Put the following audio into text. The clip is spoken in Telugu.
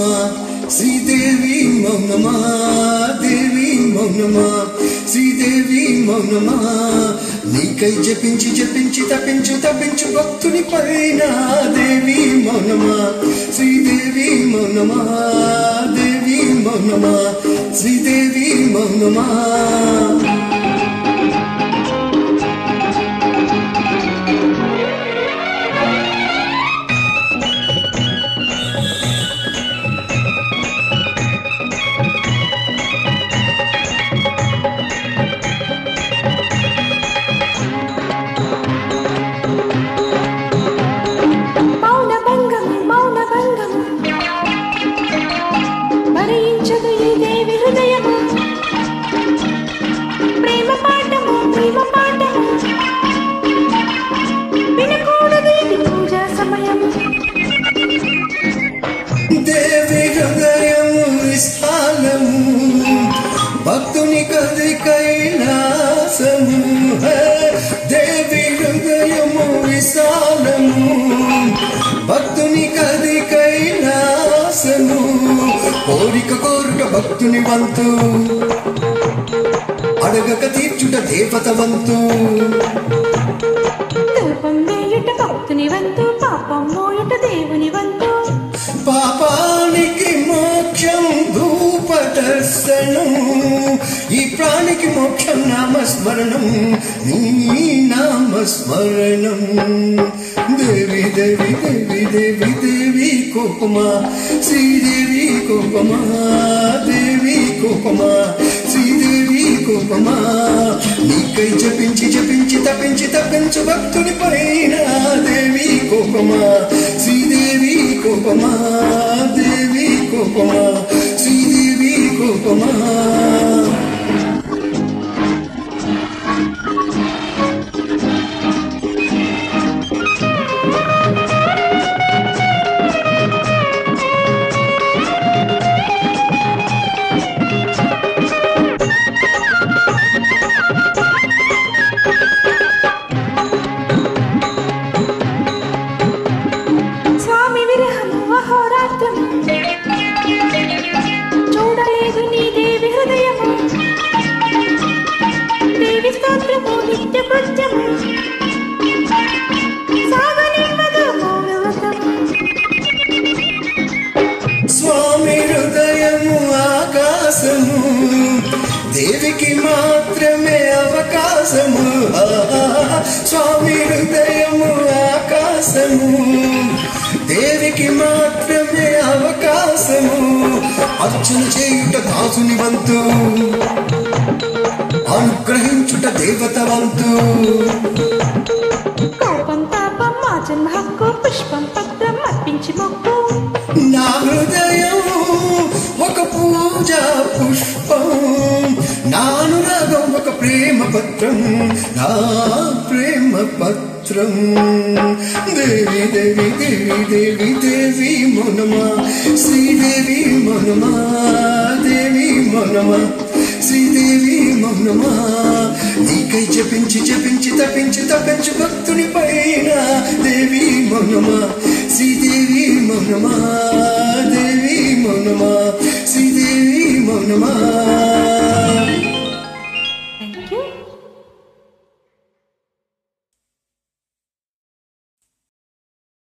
మౌనమా శ్రీదేవి మౌనమా దేవి మౌనమా శ్రీదేవి మౌనమా నీకై జపించి జపించి తపించు తపించు భక్తుని పైన దేవి మౌనమా శ్రీదేవి మౌనమా దేవి మౌనమా శ్రీదేవి మౌనమా మౌన భంగము మౌన భంగము భరించదు ఈ దేవి హృదయము ప్రేమ పాఠము ప్రేమ పాఠము వినకూడదు ఇది పూజా సమయము దేవి హృదయము విశాలము భక్తుని కది కైలాసము హే, దేవి హృదయము విశాలము భక్తుని కది కైలాసము కోరిక కోరుట భక్తుని వంతు అడగక తీర్చుట దేవత వంతు ధూపం వేయుట భక్తుని వంతు పాపం మోయుట దేవుని వంతు పాపానికి మోక్షం ధూపదర్శనం ఈ ప్రాణికి మోక్షం నామస్మరణం నీ నామస్మరణం దేవి దేవి దేవి దేవి దేవి కోపమా శ్రీదేవి కోపమా దేవి కోపమా శ్రీదేవి కోపమా నీకై జపించి జపించి తపించి తపించు భక్తుని పైన దేవి కోపమా శ్రీదేవి కోపమా దేవి కోపమా శ్రీదేవి కోపమా స్వామి విరహము అహోరాత్రము చూడలేదు నీ దేవి హృదయము దేవి స్తోత్రము నిత్య కృత్యము సాగనివ్వదు మౌనవ్రతము స్వామి హృదయము ఆకాశము దేవికి మాత్రమే అవకాశము ఆహా. స్వామి హృదయము ఆకాశము దేవికి మాత్రమే అవకాశము అర్చన చేయుట దాసుని వంతు అనుగ్రహించుట దేవత వంతు కోపం తాపం మా జన్మ హక్కు పుష్పం పత్రం అర్పించి మొక్కు నా హృదయం ఒక పూజా పుష్పం నానురాగం ఒక ప్రేమ పత్రం నా ప్రేమ పత్రం దేవి దేవి దేవి దేవి దేవి మౌనమా శ్రీదేవి మౌనమా దేవి మౌనమా శ్రీదేవి మౌనమా నీకై జపించి జపించి తపించి తపించు భక్తుని పైన దేవి మౌనమా శ్రీదేవి మౌనమా దేవి మౌనమా శ్రీదేవి మౌనమా